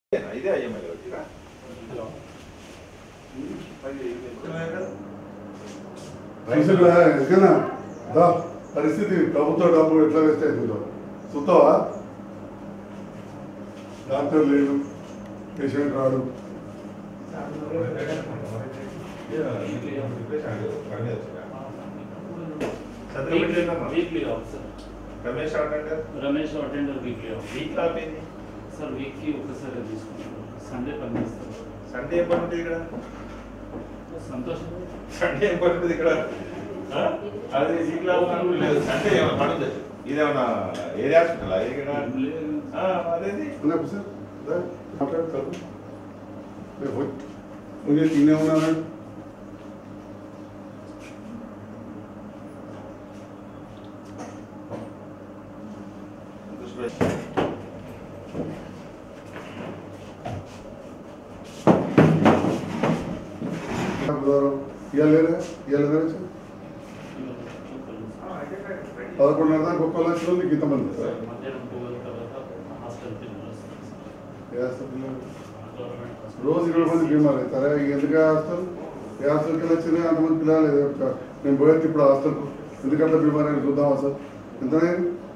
ఇదేనా? ఇదే ఐఎంఐ కదా ఇక్కడ? హలో మరి ఇది ఎప్పుడున్నాయి కదా? రైతులు ఎక్కనా దా పరిస్థితి ప్రభుత్వ డబ్బు ఎట్లా వేస్ట్ అవుతుందో చూస్తావా డాక్టర్ లేడు పేషెంట్ రాడు weekly off sir Ramesh attender Ramesh attender weekly off week లాప్ ఏంది సార్ వీక్కి ఒకసారి తీసుకుంటారు సండే పనిచేస్తారు సండే ఏం పని ఉంటుంది ఇక్కడ సంతోషం సండే ఏం పని ఉంటుంది ఇక్కడ ఆ? అది వీక్ లాప్ ఉన్నప్పుడు లేదు సండే ఏమైనా పని ఉంది ఇదేమన్నా ఏరియా హాస్పిటల్ ఇక్కడ ఆ, అదేది అన్నప్పుడు సార్ దా, మాట్లాడు చదువు రేపు పోయి. నువ్వు తినే ఉన్నాను ఇవాళ లేదా ఇవాళ లేదా సార్? పదకొండున్నర దాకా గొప్ప లక్షలు నీకు ఇంతమంది సార్ మధ్యాహ్నం పోయిన తర్వాత హాస్టల్ పిల్లలు వస్తారు సార్ ఏ హాస్పిటల్ గవర్నమెంట్ హాస్పిటల్. రోజు ఇరవై మంది బీమార్ అవుతారా ఎందుకు హాస్టల్ ఏ హాస్టల్కి వెళ్ళి వచ్చినా అంతమంది పిల్లలు ఏదో ఒక- నేను పోయేది ఇప్పుడు హాస్టల్కు ఎందుకంటే బీమార్ అని చూద్దాం అసలు ఎంతనే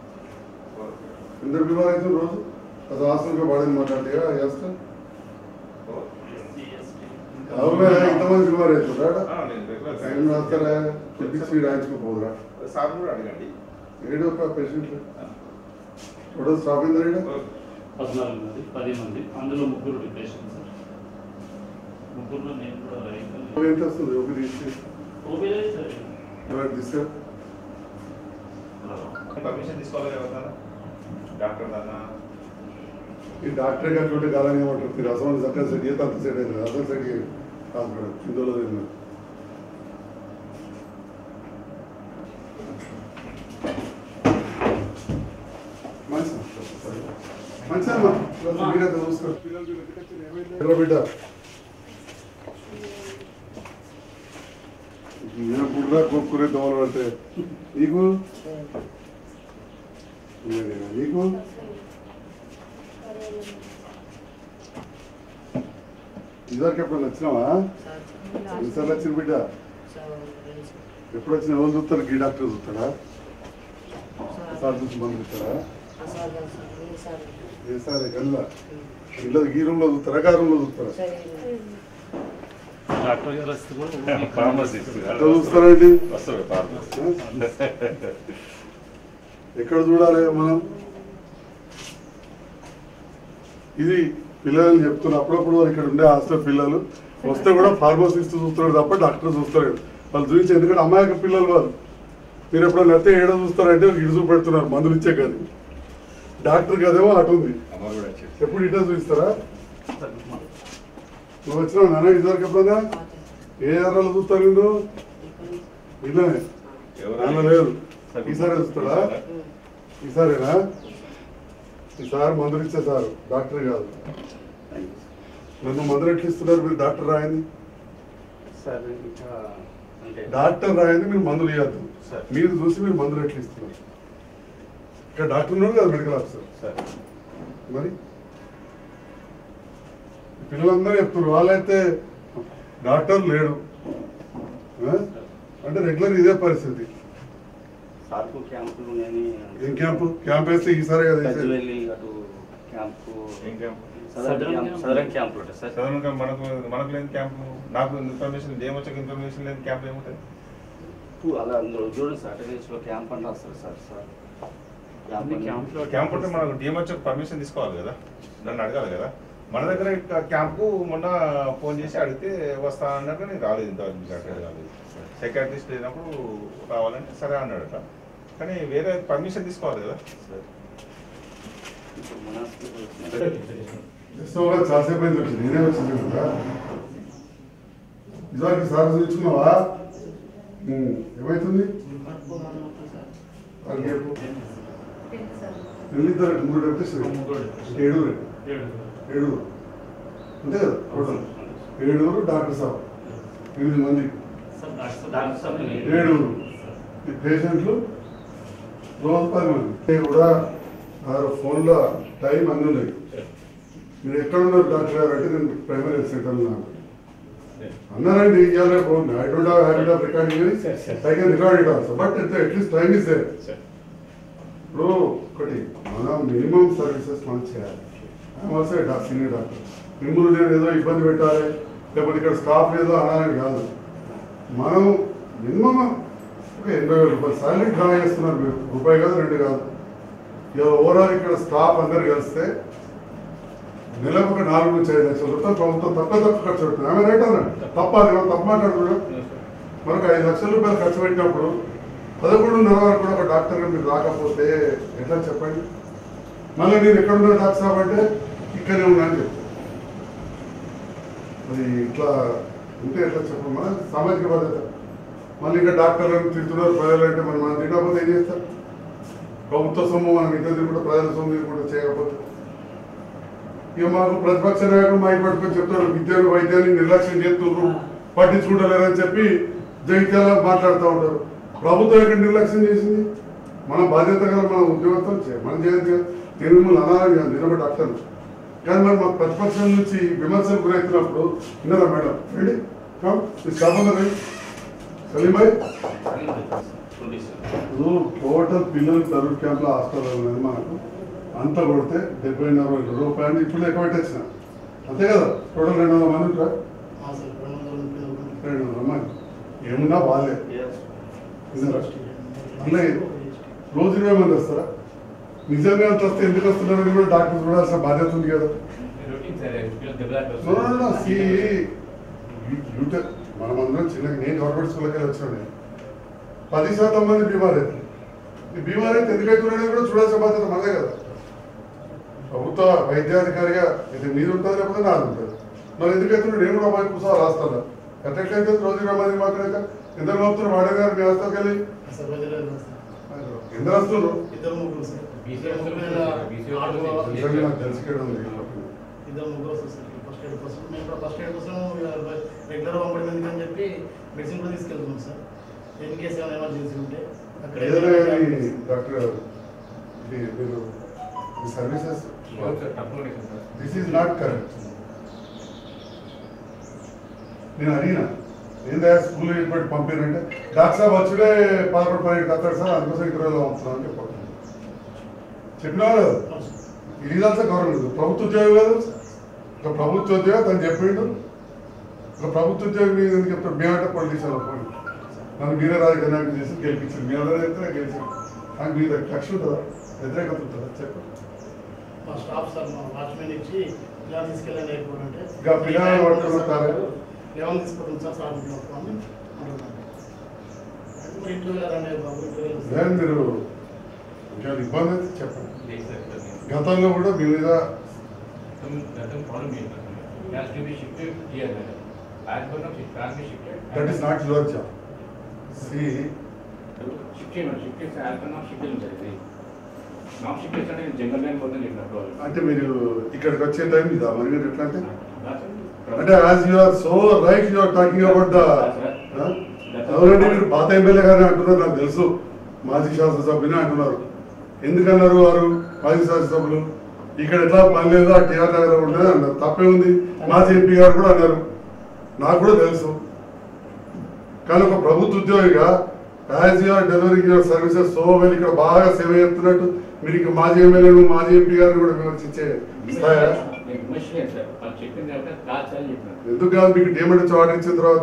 ఎంత బీమార్ అవుతుంది రోజు అసలు హాస్టల్కి పడని మాట్లాడితే ఏ హాస్టల్ ఎస్సీ, ఎస్టీ. అవునా ఇంతమంది బీమార్ అవుతుందా ఆ, నేను రెగ్యులర్ ఏం రాస్తారా చెప్పి రాయించుకోపోదురా సార్ కూడా అడగండి ఏడు ఒక పేషెంట్లు టోటల్ స్టాఫ్ ఎంత రేడు పద్నాలుగు మంది పది మంది అందులో ముగ్గురు డిప్రెషన్ సార్ ముగ్గురులో నేను కూడా రైతు ఎంత వస్తుంది ఒక తీసుకు ఓబీఐ సార్ ఎవరు తీసుకు పర్మిషన్ తీసుకోవాలి ఎవరన్నా డాక్టర్ అన్నా ఈ డాక్టర్ గారు చూడండి కాలని ఏమంటారు మీరు అసలు చక్కగా సెట్ చేస్తే అంత సెట్ అవుతుంది అసలు సెట్ కాదు మేడం ఇందులో లేదు మంచి మంచిదమ్మా మీరే చూసుకో పిల్లలు బిడ్డ నేను పుట్టినా కొక్కునే దోమలు అంటే నీకు నీకు ఇదివరకు ఎప్పుడు వచ్చినావా ఎన్నిసార్లు వచ్చిన బిడ్డ ఎప్పుడు వచ్చిన ఎవరు చూస్తారు గీ డాక్టర్ చూస్తాడా సార్ చూసి మంది చూస్తాడా ఏ సార్ గల్లా ఇంట్లో గీ రూమ్ లో చూస్తారా గా రూమ్ లో చూస్తారా డాక్టర్ గారు వస్తే కూడా ఫార్మసిస్ట్ ఎట్లా చూస్తారండి వస్తారు ఫార్మసిస్ట్ ఎక్కడ చూడాలి మనం ఇది పిల్లలని చెప్తున్నా అప్పుడప్పుడు వాళ్ళు ఇక్కడ ఉండే హాస్టల్ పిల్లలు వస్తే కూడా ఫార్మసిస్ట్ చూస్తున్నాడు తప్ప డాక్టర్ చూస్తలేడు వాళ్ళు చూపించి ఎందుకంటే అమాయక పిల్లలు వాళ్ళు మీరు ఎప్పుడైనా అయితే ఏడో చూస్తారంటే ఇటు చూపెడుతున్నారు మందులు ఇచ్చే కాదు డాక్టర్ కదేమో అటు ఉంది అమ్మ కూడా వచ్చేది ఎప్పుడు ఇటో చూపిస్తారా నువ్వు వచ్చినావు నాన్న ఇదివరకు ఎప్పుడైనా ఏ ఏరియాలో చూస్తారు నిన్ను ఇల్లనే నాన్న లేదు ఈసారి చూస్తాడా ఈసారేనా ఈసారి మందులు ఇచ్చే సార్ డాక్టర్ కాదు నన్ను మందులు ఎట్లా ఇస్తున్నారు మీరు డాక్టర్ రాయండి సార్ ఇంకా అంటే డాక్టర్ రాయండి మీరు మందులు ఇవ్వద్దు సార్. మీరు చూసి మీరు మందులు ఎట్లా ఇస్తున్నారు ఇక్కడ డాక్టర్ ఉన్నారు కదా మెడికల్ ఆఫీసర్ సార్ మరి పిల్లలందరూ చెప్తున్నారు వాళ్ళైతే డాక్టర్ లేడు ఆ? అంటే రెగ్యులర్ ఇదే పరిస్థితి సార్కు క్యాంపులు నేను ఏం క్యాంపు క్యాంప్ వేస్తే ఈసారి కదా వేసేది. గజ్వేలి అటు క్యాంపు ఏం camp southern southern camp camp. Southern క్యాంపులు ఉంటాయి సార్ సాధారణంగా మనకు మనకు లేని క్యాంపు నాకు ఇన్ఫర్మేషన్ ఏం వచ్చాక ఇన్ఫర్మేషన్ లేని క్యాంప్ ఏముంటుంది టూ అలా అందులో చూడండి సార్ అటెండెన్స్ లో క్యాంప్ అని రాస్తారు సార్ సార్ అన్ని క్యాంప్లో క్యాంప్ అంటే మనకు డిఎంహెచ్ పర్మిషన్ తీసుకోవాలి కదా నన్ను అడగాలి కదా మన దగ్గర ఇట్లా క్యాంపు మొన్న ఫోన్ చేసి అడిగితే వస్తా అన్నారు కానీ రాలేదు ఇంతవరకు మీకు అక్కడ రాలేదు సెక్రటరీస్ట్ లేనప్పుడు రావాలంటే సరే అన్నాడట కానీ వేరే పర్మిషన్ తీసుకోవాలి కదా సార్ ఇప్పుడు మన హాస్పిటల్ వచ్చినాయి. సో కూడా చాలాసేపు అయింది వచ్చింది నేనే వచ్చింది కదా ఇదివరకు సార్ చూసుకున్నావా ఉమ్, ఏమైతుంది వాళ్ళకి చెప్పు. వెళ్ళిద్దరు మూడు రెప్టేషన్ ముగ్గురు ఏడుగురు ఏడు ఏడుగురు అంతే కదా టోటల్ ఏడుగురు డాక్టర్ సాబ్ ఎనిమిది మంది సార్ డాక్టర్ డాక్టర్ సార్ ఏడుగురు ఈ పేషెంట్లు రోజు పది మంది ఇవి కూడా వారి ఫోన్లో టైం అన్నీ ఉన్నాయి మీరు ఎక్కడ ఉన్నారు డాక్టర్ గారు అంటే నేను ప్రైమరీ హెల్త్ సెంటర్ ఉన్నాను అన్నారండి ఇవాళ బాగుంది I don't have habit of recording I can record it also but at least time is there ఇప్పుడు ఒకటి మనం మినిమం సర్వీసెస్ మనం చేయాలి ఆల్సో డాక్టర్ సీనియర్ డాక్టర్ మిమ్మల్ని నేను ఏదో ఇబ్బంది పెట్టాలి లేకపోతే ఇక్కడ స్టాఫ్ ఏదో అనాలని కాదు మనం మినిమం ఒక ఎనభై వేల రూపాయలు సాలరీ డ్రా చేస్తున్నారు మీరు రూపాయి కాదు రెండు కాదు ఇక ఓవరాల్ ఇక్కడ స్టాఫ్ అందరు కలిస్తే నెలకు ఒక నాలుగు నుంచి ఐదు లక్షల రూపాయలు ప్రభుత్వం తక్కువ తక్కువ ఖర్చు పెడుతుంది ఆమె రైట్ అన్న తప్ప అది కాదు, తప్పు మాట్లాడుతున్నాడు మనకు ఐదు లక్షల రూపాయలు ఖర్చు పెట్టినప్పుడు పదకొండున్నర వరకు కూడా ఒక డాక్టర్ మీరు రాకపోతే ఎట్లా చెప్పండి మళ్ళీ నేను ఎక్కడ ఉన్నా డాక్టర్ సాబ్ అంటే ఇక్కడే ఉన్నా అని చెప్తాను మరి ఇట్లా ఉంటే ఎట్లా చెప్పండి మన సామాజిక బాధ్యత మళ్ళీ ఇంకా డాక్టర్లను తింటున్నారు ప్రజలు అంటే మనం మనం తినకపోతే ఏం చేస్తారు ప్రభుత్వ సొమ్ము మనం ఇద్దరు కూడా ప్రజల సొమ్ము కూడా చేయకపోతే ఇక మాకు ప్రతిపక్ష నాయకుడు మైక్ పట్టుకొని చెప్తాడు విద్యను వైద్యాన్ని నిర్లక్ష్యం చేస్తున్నారు పట్టించుకుంటలేరని చెప్పి జగిత్యాల మాట్లాడుతూ ఉంటారు ప్రభుత్వం ఎక్కడ నిర్లక్ష్యం చేసింది మన బాధ్యత గల మన ఉద్యోగస్తులు చేయాలి మనం చేయదు కదా నేను మిమ్మల్ని అనాలని కాదు నిలబడి డాక్టర్ కానీ మరి మాకు ప్రతిపక్షం నుంచి విమర్శలు గురవుతున్నప్పుడు విన్నారా మేడం రండి కమ్ మీ స్టాఫ్ రండి సలీంబాయ్ ఇప్పుడు టోటల్ పిల్లలు తరుణ్ క్యాంప్లో హాస్టల్ ఉన్నది మనకు అంత కొడితే డెబ్బై నలభై రూపాయలు ఇప్పుడు లెక్క పెట్టేసిన అంతే కదా టోటల్ రెండు వందల మంది ఉంటారా రెండు వందల మంది ఏమున్నా వాళ్ళే విన్నారా? అన్నీ రోజు ఇరవై మంది వస్తారా నిజంగా అంత వస్తే ఎందుకు వస్తున్నారని కూడా డాక్టర్ చూడాల్సిన బాధ్యత ఉంది కదా No, no, no, see, you- you tell- మనమందరం చిన్న నేను గవర్నమెంట్ స్కూల్కి వెళ్ళి వచ్చాను పది శాతం మంది బీమార్ అవుతుంది ఈ బీమార్ అయితే ఎందుకు అవుతున్నారని కూడా చూడాల్సిన బాధ్యత మనదే కదా ప్రభుత్వ వైద్యాధికారిగా ఇది మీరు ఉంటుంది లేకపోతే నాది ఉంటుంది మరి ఎందుకు అవుతున్నాడు నేను కూడా పోయి కూర్చోవాలి రాస్తాను ఎట్లయితే రోజు ఇరవై మంది మాట్లాడాక ఎందరు పంపుతున్నారు వాడే గారు మీ హాస్టల్కి వెళ్ళి ఎందరు వస్తున్నారు ఇద్దరు ముగ్గురు సార్ నిజంగా నాకు తెలిసి ఇక్కడ ఉంది ఇద్దరు ముగ్గురు వస్తారు సార్ ఫస్ట్ ఎయిడ్ కోసం మేము కూడా ఫస్ట్ ఎయిడ్ కోసం రెగ్యులర్ పంపడం ఎందుకని చెప్పి మెడిసిన్ కూడా తీసుకెళ్తున్నాం సార్ ఇన్ కేసు ఏమైనా ఎమర్జెన్సీ ఉంటే అక్కడ ఏదైనా కానీ డాక్టర్ గారు ఇది మీరు ఈ services this is not correct నేను అడిగిన ఏందా స్కూల్ పెట్టి పంపారంటే డాక్టర్ సాబ్ వచ్చుడే పదకొండు పన్నెండు కత్తాడు సార్ అందుకోసం ఇక్కడ పంపుతున్నాను అని చెప్పాను చెప్పినా కదా ఇది ఆల్సో గవర్నమెంట్ ప్రభుత్వ ఉద్యోగం కదా ఒక ప్రభుత్వ ఉద్యోగం తను చెప్పిండు ఒక ప్రభుత్వ ఉద్యోగం మీద ఎందుకు చెప్తాడు మేమంటే పొలిటీషియన్ పోయి నన్ను మీరే రాజకీయానికి చేసి గెలిపించింది మీ అందరూ అయితే గెలిచారు నాకు మీద కక్ష ఉంటుందా వ్యతిరేకత ఉంటుందా చెప్పండి మా స్టాఫ్ సార్ మా వాచ్మెన్ ఇచ్చి ఇలా తీసుకెళ్ళండి ఎయిర్పోర్ట్ అంటే ఇంకా పిల్లలు పట్టుకొని వస్తారా? లెవెన్ తీసుకుంటాం సార్ సార్ ఇంట్లో అని అంటున్నాను అయితే మరి ఇంట్లో వెళ్ళారండి బాబు ఇంట్లో వెళ్ళారు లేదు మీరు ఇంకా ఇబ్బంది అయితే చెప్పండి గతంలో కూడా మీ మీద that is not your job సి అంటే మీరు ఇక్కడికి వచ్చే టైం ఇదా మరి మీరు ఎట్లా అంటే అంటే as you are so right you are talking about the ఎవరంటే మీరు పాత ఎమ్మెల్యే గారిని అంటున్నారు నాకు తెలుసు మాజీ శాసనసభ్యుని అంటున్నారు ఎందుకన్నారు వారు మాజీ శాసనసభ్యులు ఇక్కడ ఎట్లా పని లేదు ఆ టీఆర్ నగర్ ఉండదు అన్నారు తప్పే ఉంది మాజీ ఎంపీ గారు కూడా అన్నారు నాకు కూడా తెలుసు కానీ ఒక ప్రభుత్వ ఉద్యోగిగా as you are delivering your services so well ఇక్కడ బాగా సేవ చేస్తున్నట్టు మీరు ఇక మాజీ ఎమ్మెల్యేలు మాజీ ఎంపీ గారిని కూడా విమర్శించే స్థాయా చెప్పింది కాదు సార్ చెప్పినారు ఎందుకు కాదు మీకు డేమెంట్ వచ్చి ఆర్డర్ ఇచ్చిన తర్వాత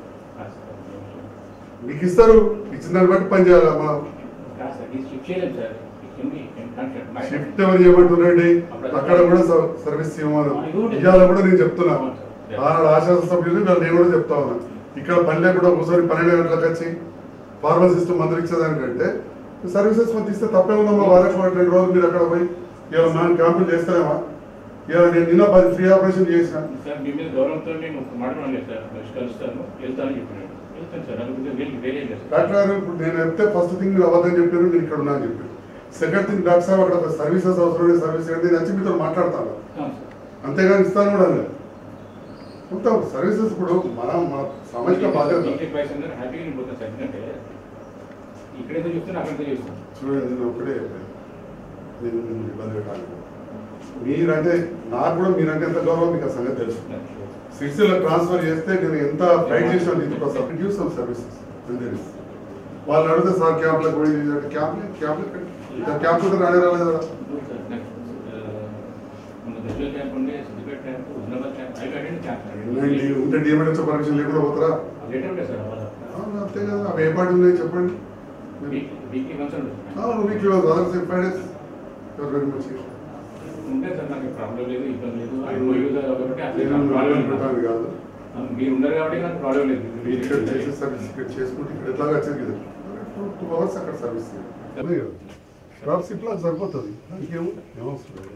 మీకు ఇస్తారు ఇచ్చిన దాన్ని బట్టి పని చేయాలి మనం కాదు సార్ ఇది షిఫ్ట్ చేయలేదు సార్ షిఫ్ట్ ఎవరు చేయమంటున్నారండి అక్కడ కూడా స- సర్వీస్ ఇవ్వమని ఇవాళ కూడా నేను చెప్తున్నా ఆనాడు ఆశా సభ్యులు వీళ్ళు నేను కూడా చెప్తా ఉన్నా ఇక్కడ పని లేకుండా ఒకసారి పన్నెండు గంటలకు వచ్చి ఫార్మసిస్ట్ మందులు ఇచ్చేదానికంటే సర్వీసెస్ మనం ఇస్తే తప్పే ఉందమ్మా వారానికి ఒకటి రెండు రోజులు మీరు అక్కడ పోయి ఇవాళ మనం క్యాంపులు చేస్తారేమా ఇవాళ నేను నిన్న పది ఫ్రీ ఆపరేషన్ చేసిన సార్ మీ మీద గౌరవంతో నేను ఒక మాట అనలేదు సార్ వచ్చి కలుస్తాను వెళ్తానని చెప్పినాడు వెళ్తాను సార్ నాకు వెళ్ళి వేరే లేదు సార్ డాక్టర్ గారు ఇప్పుడు నేను చెప్తే ఫస్ట్ థింగ్ మీరు అబద్ధం చెప్పారు నేను ఇక్కడ ఉన్నా అని చెప్పారు సెకండ్ థింగ్ డాక్టర్ సార్ అక్కడ సర్వీసెస్ అవసరం సర్వీస్ ఏంటి నేను వచ్చి మీతో మాట్లాడతాను అవును సార్ అంతేగాని ఇస్తాను కూడా లేదు మొత్తం సర్వీసెస్ ఇప్పుడు మనం మన సామాజిక బాధ్యత ఇంటికి పైసలు అందరూ హ్యాపీగా వెళ్ళిపోతాను సార్ ఎందుకంటే ఇక్కడేదో చెప్తున్నా అక్కడేదో చేస్తాను చూడండి నేను ఒకటే చెప్పాను. నేను మిమ్మల్ని ఇబ్బంది పెట్టాలి మీరంటే నాకు కూడా మీరంటే ఎంత గౌరవం మీకు ఆ సంగతి తెలుసు సిరిసిల్ల ట్రాన్స్ఫర్ చేస్తే నేను ఎంత ఫైట్ చేసిన దీనికోసం రిడ్యూస్ సమ్ సర్వీసెస్ వాళ్ళు అడిగితే సార్ క్యాంప్లకు పోయి క్యాంప్ క్యాంప్ క్యాంప్ రానే రాలేదు కదా మన దశల క్యాంప్ ఉండే సిద్దిపేట క్యాంప్ హుజరాబాద్ క్యాంప్ అవి అటెండ్ క్యాంప్ ఏంటి ఉంటే డిఎంఎడ్ పర్మిషన్ లేకుండా పోతారా లేటర్ ఉండే సార్ అవును, అంతే కదా అవి ఏ పార్టీ ఉన్నాయి చెప్పండి వీక్లీ వన్స్ అవును మీకు other same five days very much ఉంటే సార్ నాకు ప్రాబ్లం లేదు ఇబ్బంది లేదు ఐఓయూ కాబట్టి అసలు నాకు ప్రాబ్లం పెట్టాను లేదు కాదు మీరు ఉన్నారు కాబట్టి నాకు ప్రాబ్లం లేదు మీరు ఇక్కడ చేసే సర్వీస్ ఇక్కడ చేసుకుంటే ఇక్కడ ఎట్లాగా వచ్చేది కదా టూ అవర్స్ అక్కడ సర్వీస్ క్రాప్ సిప్లా సరిపోతుంది దానికి ఏమో ఏమవసరం లేదు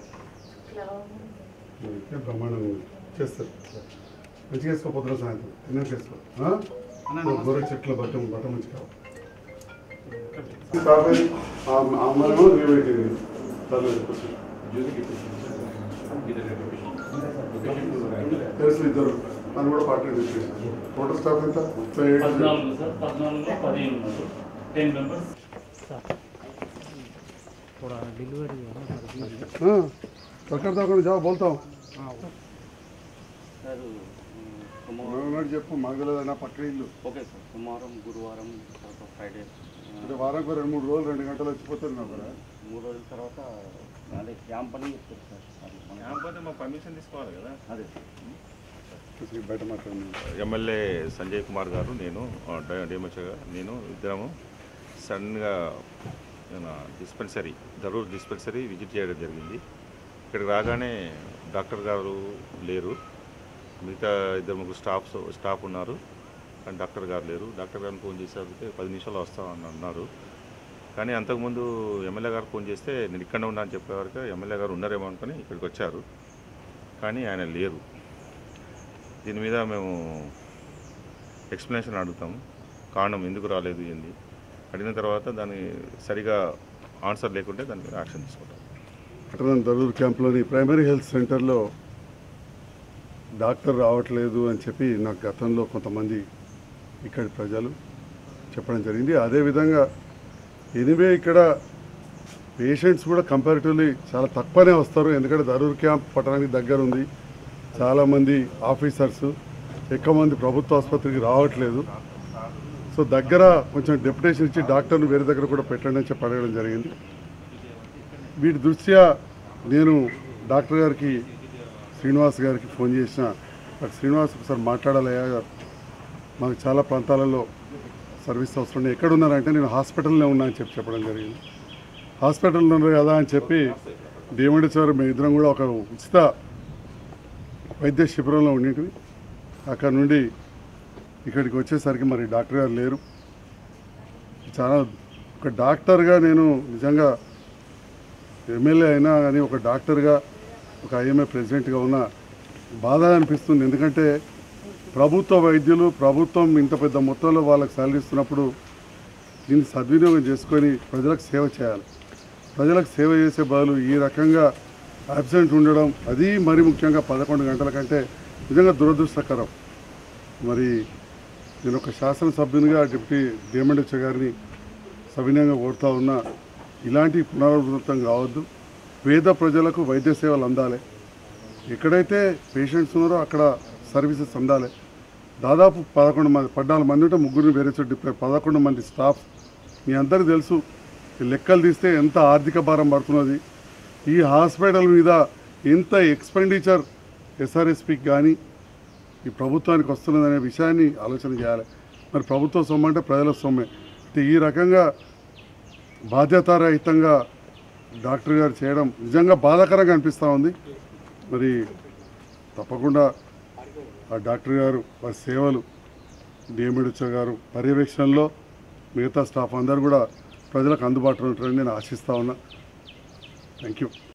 ఇంకే బ్రహ్మాండంగా ఉంది. చేస్తారు మంచిగా వేసుకో పొద్దున సాయంత్రం తిన్నాక వేసుకో ఆ? గొర్రె చెట్ల బట్టం బట్ట మంచి కావాలి అమ్మేమో లీవ్ పెట్టింది తల్లి కూర్చో. తెలుసు ఇద్దరు నన్ను కూడా పార్టీ చేసేసారు టోటల్ స్టాఫ్ ఎంత ముప్పై ఏడు పద్నాలుగు సార్ పద్నాలుగులో పదిహేను ఉన్నారు టెన్ మెంబర్స్ थोड़ा डिलीवरी है ना सर जी हाँ పక్కన దాకా జాబ్ బోల్తాం సార్ సోమవారం ఉన్నాడు చెప్పు మాకు తెలియదు నా పక్కన ఇల్లు ఓకే సార్ సోమవారం గురువారం తర్వాత ఫ్రైడే అంటే వారానికి రెండు మూడు రోజులు రెండు గంటలు వచ్చిపోతుంది నాకు కూడా మూడు రోజుల తర్వాత అదే క్యాంప్ అని చెప్తారు సార్ అది మన- లేకపోతే మా పర్మిషన్ తీసుకోవాలి కదా అదే చూసి బయట మాట్లాడినాను ఎమ్మెల్యే సంజయ్ కుమార్ గారు నేను డిఎంహెచ్ నేను ఇద్దరము సడన్గా డిస్పెన్సరీ దరూర్ డిస్పెన్సరీ విజిట్ చేయడం జరిగింది ఇక్కడికి రాగానే డాక్టర్ గారు లేరు మిగతా ఇద్దరు ముగ్గురు స్టాఫ్ స్టాఫ్ ఉన్నారు కానీ డాక్టర్ గారు లేరు డాక్టర్ గారిని ఫోన్ చేసి అడిగితే పది నిమిషాలు వస్తామని అన్నారు కానీ అంతకుముందు ఎమ్మెల్యే గారు ఫోన్ చేస్తే నేను ఇక్కడ ఉన్నా అని చెప్పేవారికి ఎమ్మెల్యే గారు ఉన్నారేమో అనుకొని ఇక్కడికి వచ్చారు కానీ ఆయన లేరు దీని మీద మేము ఎక్స్ప్లెనేషన్ అడుగుతాము కారణం ఎందుకు రాలేదు ఏంది అడిగిన తర్వాత దాన్ని సరిగా ఆన్సర్ లేకుంటే దాని మీద యాక్షన్ తీసుకుంటాం పట్టణం దరూర్ క్యాంప్లోని ప్రైమరీ హెల్త్ సెంటర్లో డాక్టర్ రావట్లేదు అని చెప్పి నాకు గతంలో కొంతమంది ఇక్కడి ప్రజలు చెప్పడం జరిగింది అదేవిధంగా ఎనివే ఇక్కడ పేషెంట్స్ కూడా కంపారిటివ్లీ చాలా తక్కువనే వస్తారు ఎందుకంటే దరూర్ క్యాంప్ పట్టణానికి దగ్గర ఉంది చాలామంది ఆఫీసర్స్ ఎక్కువ మంది ప్రభుత్వ ఆసుపత్రికి రావట్లేదు సో దగ్గర కొంచెం డెప్యుటేషన్ ఇచ్చి డాక్టర్ను వేరే దగ్గర కూడా పెట్టండి అని చెప్పి అడగడం జరిగింది వీటి దృష్ట్యా నేను డాక్టర్ గారికి శ్రీనివాస్ గారికి ఫోన్ చేసిన డాక్టర్ శ్రీనివాస్ ఒకసారి మాట్లాడాలయ్యా మాకు చాలా ప్రాంతాలలో సర్వీస్ అవసరం ఉంది ఎక్కడ ఉన్నారంటే నేను హాస్పిటల్లో ఉన్నా అని చెప్పి చెప్పడం జరిగింది హాస్పిటల్లో ఉన్నారు కదా అని చెప్పి డిఎండి సార్ మేము ఇద్దరం కూడా ఒక ఉచిత వైద్య శిబిరంలో ఉండేటివి అక్కడ నుండి ఇక్కడికి వచ్చేసరికి మరి డాక్టర్ గారు లేరు చాలా ఒక డాక్టర్గా నేను నిజంగా ఎమ్మెల్యే అయినా కానీ ఒక డాక్టర్గా ఒక ఐఎంఏ ప్రెసిడెంట్గా ఉన్న బాధ అనిపిస్తుంది ఎందుకంటే ప్రభుత్వ వైద్యులు ప్రభుత్వం ఇంత పెద్ద మొత్తంలో వాళ్ళకి సాలరీ ఇస్తున్నప్పుడు దీన్ని సద్వినియోగం చేసుకొని ప్రజలకు సేవ చేయాలి ప్రజలకు సేవ చేసే బదులు ఈ రకంగా అబ్సెంట్ ఉండడం అది మరి ముఖ్యంగా పదకొండు గంటల కంటే నిజంగా దురదృష్టకరం మరి నేను ఒక శాసనసభ్యునిగా డిప్యూటీ డిఎంఎండ్హెచ్ గారిని సవినయంగా కోరుతా ఉన్నా ఇలాంటి పునరావృతం కావద్దు పేద ప్రజలకు వైద్య సేవలు అందాలి ఎక్కడైతే పేషెంట్స్ ఉన్నారో అక్కడ సర్వీసెస్ అందాలి దాదాపు పదకొండు మంది పద్నాలుగు మంది ఉంటే ముగ్గురిని వేరే చోట డిప్లై పదకొండు మంది స్టాఫ్ మీ అందరికీ తెలుసు ఈ లెక్కలు తీస్తే ఎంత ఆర్థిక భారం పడుతున్నది ఈ హాస్పిటల్ మీద ఎంత ఎక్స్పెండిచర్ ఎస్ఆర్ఎస్పికి కానీ ఈ ప్రభుత్వానికి వస్తున్నదనే విషయాన్ని ఆలోచన చేయాలి మరి ప్రభుత్వ సొమ్ము అంటే ప్రజల సొమ్మే అంటే ఈ రకంగా బాధ్యతారహితంగా డాక్టర్ గారు చేయడం నిజంగా బాధాకరంగా అనిపిస్తూ ఉంది మరి తప్పకుండా ఆ డాక్టర్ గారు వారి సేవలు డిఎంఎడ్హెచ్ఓ గారు పర్యవేక్షణలో మిగతా స్టాఫ్ అందరూ కూడా ప్రజలకు అందుబాటులో ఉంటారని నేను ఆశిస్తా ఉన్నా థ్యాంక్ యూ